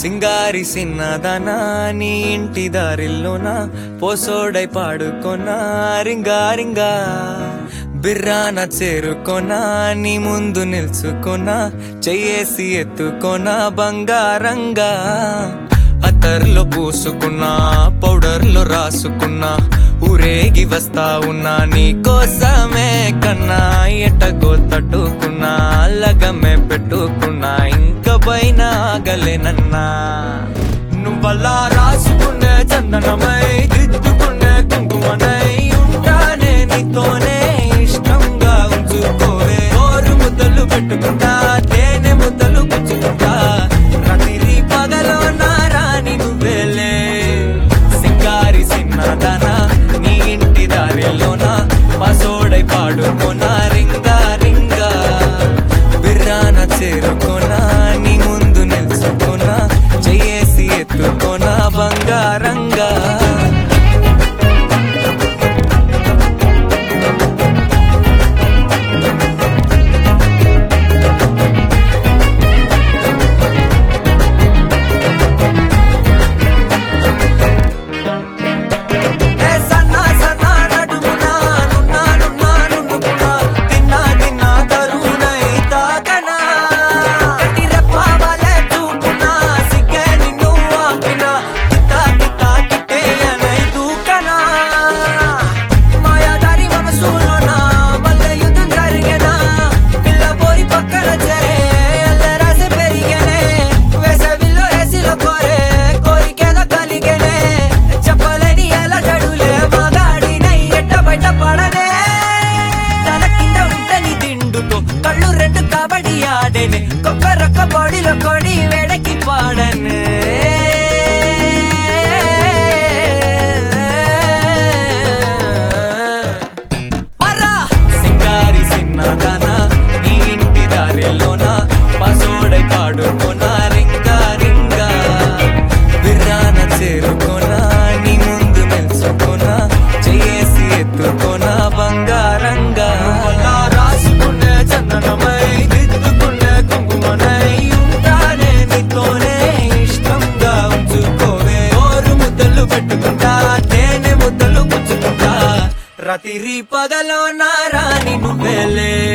సింగారి సిన్నదనా నీ ఇంటి దారిల్లోన పోసోడై పాడుకొనా రింగా రింగా బిర్రాన చేరుకొనా నీ ముందు నిల్చుకొనా చెయ్యేసి ఎత్తుకొనా బంగారంగా అత్తర్లో పూసుకున్నా పౌడర్లో రాసుకున్నా ఊరేగి వస్తా ఉన్నా నీ కోసమే కన్నా ఎటగో తట్టుకున్నా లగమే పెట్టుకున్నా ఇంక పైన ఆగలేనన్నా నువ్వలా రాసుకునే చందనమై దిద్దుకునే కుంకుమనై ఉంటానే నీతోనే ఇష్టంగా ఉంచుకోవే ఓరు ముద్దలు పెట్టుకుంటా తేనె ముద్దలు గుచ్చుకుంటా రాత్రి పగలో నా రాణి నువ్వేలే సింగారి సిన్నదనా నీ ఇంటి దారిలోన పసోడై పాడుకోనా రింగా రింగా బిర్రాన చేరుకోనా నీ ముందు నిల్చుకోనా చెయ్యేసి ఎత్తుకోనా బంగారంగా ఏ సన్నా సన్నా నడుమునా నున్నా నున్నా నున్నుకున్నా తిన్నా తిన్నా తరుణై తాకనా కటి రెప్పవలే చూపునా సిగ్గే నిన్ను ఆపినా కితా కితా కిట్టేయనై దూకనా మాయాదారి మనసులోన మల్లె యుద్ధం జరిగేనా పిల్ల పోయి పక్కన చేరే అల్లరాసే పెరిగేనే వేసవిలో ఏసిలో కోరే కోరికేదో కలిగేనే చెప్పలేని ఎలా జడులే మగాడినై ఎట్ట బయట పడనే తన కింద ఉంటే నీ దిండుతో కళ్ళు రెండు కబడ్డీ ఆడేనే కొక్కరొక్క బాడీలో కొడి వేడకి పాడనే పరా సింగారి సిన్నదానా నీ ఇంటి దారిలోన పసోడై పాడుకోనా రింగా రింగా బిర్రాన చేరుకోనా నీ ముందు నిల్చుకోనా చేసి ఎత్తుకోనా బంగారంగా అలా రాసుకునే చందనమై దిద్దుకునే కుంకుమనై ఉంటానే నీతోనే ఇష్టంగా ఉంచుకోవే ఓరు ముద్దలు పెట్టుకుంటా తేనె ముద్దలు గుచ్చుకుంటా రాత్రి పగలో నా రాణి నువ్వేలే